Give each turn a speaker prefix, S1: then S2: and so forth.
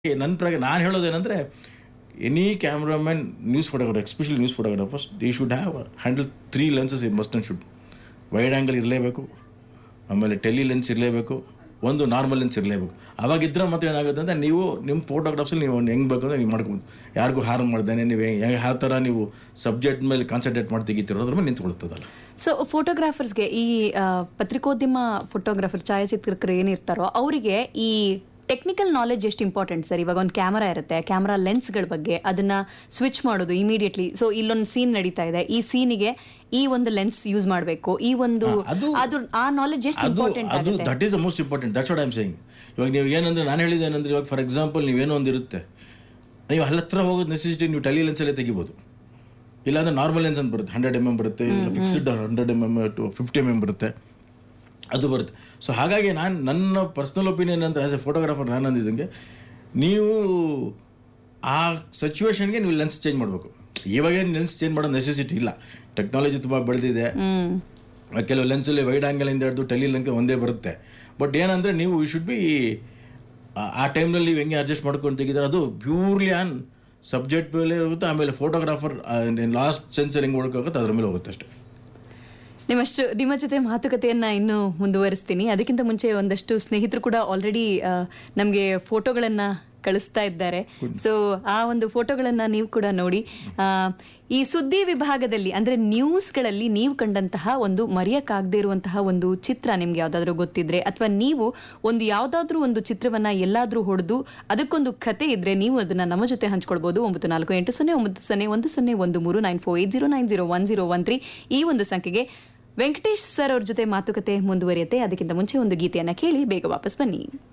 S1: ನನ್ನ ಪ್ರಕಾರ ನಾನು ಹೇಳೋದೇನೆಂದರೆ any cameraman news photographer especially news photographers they should have handle three lenses must and should wide angle ಇರಲೇಬೇಕು ಆಮೇಲೆ ಟೆಲಿ ಲೆನ್ಸ್ ಇರಲೇಬೇಕು ಒಂದು ನಾರ್ಮಲ್ ಲೆನ್ಸ್ ಇರಲೇಬೇಕು ಅವಾಗಿದ್ದರೆ ಮಾತ್ರ ಏನಾಗುತ್ತೆ ಅಂದರೆ ನೀವು ನಿಮ್ಮ ಫೋಟೋಗ್ರಾಫ್ಸಲ್ಲಿ ನೀವು ಹೆಂಗೆ ಬೇಕು ಅಂದರೆ ನೀವು ಮಾಡ್ಕೊಬೋದು ಯಾರಿಗೂ ಹಾರ್ಮ್ ಮಾಡ್ದೇನೆ ನೀವು ಹೆಂಗೆ ಯಾವ ಥರ ನೀವು ಸಬ್ಜೆಕ್ಟ್ ಮೇಲೆ ಕಾನ್ಸಂಟ್ರೇಟ್ ಮಾಡಿ ತೆಗಿತಿರೋ ಅದ್ರ ಮೇಲೆ ನಿಂತ್ಕೊಳ್ತದಲ್ಲ
S2: ಸೊ ಫೋಟೋಗ್ರಾಫರ್ಸ್ಗೆ ಈ ಆ, ಪತ್ರಿಕೋದ್ಯಮ ಫೋಟೋಗ್ರಾಫರ್ ಛಾಯಾಚಿತ್ರಕರು ಏನಿರ್ತಾರೋ ಅವರಿಗೆ ಈ ಟೆಕ್ನಿಕಲ್ ನಾಲೆಜ್ ಎಷ್ಟು ಇಂಪಾರ್ಟೆಂಟ್ ಸರ್ ಇವಾಗ ಒಂದು ಕ್ಯಾಮರಾ ಇರುತ್ತೆ ಕ್ಯಾಮರಾ ಲೆನ್ಸ್ಗಳ ಬಗ್ಗೆ ಅದನ್ನ ಸ್ವಿಚ್ ಮಾಡೋದು ಇಮಿಡಿಯೇಟ್ಲಿ ಸೊ ಇಲ್ಲೊಂದು ಸೀನ್ ನಡೀತಾ ಇದೆ ಈ ಸೀನಿಗೆ ಈ ಒಂದು ಲೆನ್ಸ್ ಯೂಸ್ ಮಾಡಬೇಕು ಈ ಒಂದು
S1: ಅದು-
S2: ಅದು ಆ ನಾಲೆಜ್ ಎಷ್ಟು
S1: ಅದು
S2: ಇಂಪಾರ್ಟೆಂಟ್
S1: ಅದು
S2: ಆಗುತ್ತೆ
S1: that is the most important that's what I'm saying ಇವಾಗ ನೀವು ಏನಂದ್ರೆ ನಾನು ಹೇಳಿದೆ ಏನಂದ್ರೆ ಇವಾಗ ಫಾರ್ ಎಕ್ಸಾಂಪಲ್ ನೀವೇನೋ ಒಂದು ಇರುತ್ತೆ ನೀವು ಹತ್ರ ಹೋಗೋದು ನೆಸೆಸಿಟಿ ನೀವು ಟೆಲಿ ಲೆನ್ಸಲ್ಲೇ ತೆಗಿಬೋದು ಇಲ್ಲಾಂದ್ರೆ ನಾರ್ಮಲ್ ಲೆನ್ಸ್ ಅಂತ ಬರುತ್ತೆ ಹಂಡ್ರೆಡ್ ಎಮ್ ಎಮ್ ಬರುತ್ತೆ fixed hundred M M to fifty M M ಬರುತ್ತೆ ಅದು ಬರುತ್ತೆ ಸೊ ಹಾಗಾಗಿ ನಾನು ನನ್ನ ಪರ್ಸ್ನಲ್ ಒಪಿನಿಯನ್ ಅಂತ ಆ್ಯಸ್ ಎ ಫೋಟೋಗ್ರಾಫರ್ ನಾನು ಅಂದಿದ್ದಂಗೆ ನೀವು ಆ ಸಿಚುವೇಶನ್ಗೆ ನೀವು ಲೆನ್ಸ್ ಚೇಂಜ್ ಮಾಡಬೇಕು ಇವಾಗೇನು ಲೆನ್ಸ್ ಚೇಂಜ್ ಮಾಡೋ ನೆಸೆಸಿಟಿ ಇಲ್ಲ ಟೆಕ್ನಾಲಜಿ ತುಂಬ ಬೆಳೆದಿದೆ ಕೆಲವು ಲೆನ್ಸಲ್ಲಿ ವೈಡ್ ಆ್ಯಂಗಲಿಂದ ಹಿಡಿದು ಟೆಲಿ ಲೆನ್ಸ್ ಒಂದೇ ಬರುತ್ತೆ ಬಟ್ ಏನಂದರೆ ನೀವು ಯು ಶುಡ್ ಬಿ ಆ ಟೈಮ್ನಲ್ಲಿ ನೀವು ಹೆಂಗೆ ಅಡ್ಜಸ್ಟ್ ಮಾಡ್ಕೊಂಡು ತೆಗಿದ್ರೆ ಅದು ಪ್ಯೂರ್ಲಿ ಆನ್ ಸಬ್ಜೆಕ್ಟ್ ಮೇಲೆ ಇರುತ್ತೆ ಆಮೇಲೆ ಫೋಟೋಗ್ರಾಫರ್ ಲಾಸ್ಟ್ ಸೆನ್ಸರ್ ಹೆಂಗೆ ಹೋಗುತ್ತೆ ಅದ್ರ ಮೇಲೆ ಹೋಗುತ್ತೆ ಅಷ್ಟೇ
S2: ನಿಮ್ಮಷ್ಟು ನಿಮ್ಮ ಜೊತೆ ಮಾತುಕತೆಯನ್ನ ಇನ್ನು ಮುಂದುವರಿಸ್ತೀನಿ ಅದಕ್ಕಿಂತ ಮುಂಚೆ ಒಂದಷ್ಟು ಸ್ನೇಹಿತರು ಕೂಡ ಆಲ್ರೆಡಿ ನಮಗೆ ಫೋಟೋಗಳನ್ನ ಕಳಿಸ್ತಾ ಇದ್ದಾರೆ ಸೊ ಆ ಒಂದು ಫೋಟೋಗಳನ್ನ ನೀವು ಕೂಡ ನೋಡಿ ಆ, ಈ ಸುದ್ದಿ ವಿಭಾಗದಲ್ಲಿ ಅಂದ್ರೆ ನ್ಯೂಸ್ಗಳಲ್ಲಿ ನೀವು ಕಂಡಂತಹ ಒಂದು ಮರೆಯಕ್ಕಾಗದೇ ಇರುವಂತಹ ಒಂದು ಚಿತ್ರ ನಿಮ್ಗೆ ಯಾವ್ದಾದ್ರು ಗೊತ್ತಿದ್ರೆ ಅಥವಾ ನೀವು ಒಂದು ಯಾವ್ದಾದ್ರೂ ಒಂದು ಚಿತ್ರವನ್ನ ಎಲ್ಲಾದ್ರೂ ಹೊಡೆದು ಅದಕ್ಕೊಂದು ಕತೆ ಇದ್ರೆ ನೀವು ಅದನ್ನ ನಮ್ಮ ಜೊತೆ ಹಂಚ್ಕೊಳ್ಬಹುದು ಒಂಬತ್ತು ನಾಲ್ಕು ಎಂಟು ಸೊನ್ನೆ ಒಂಬತ್ತು ಸೊನ್ನೆ ಒಂದು ಸೊನ್ನೆ ಒಂದು ಮೂರು nine four eight zero nine zero one zero one three ಈ ಒಂದು ಸಂಖ್ಯೆಗೆ ವೆಂಕಟೇಶ್ ಸರ್ ಅವ್ರ ಜೊತೆ ಮಾತುಕತೆ ಮುಂದುವರಿಯುತ್ತೆ ಅದಕ್ಕಿಂತ ಮುಂಚೆ ಒಂದು ಗೀತೆಯನ್ನ ಕೇಳಿ ಬೇಗ ವಾಪಸ್ ಬನ್ನಿ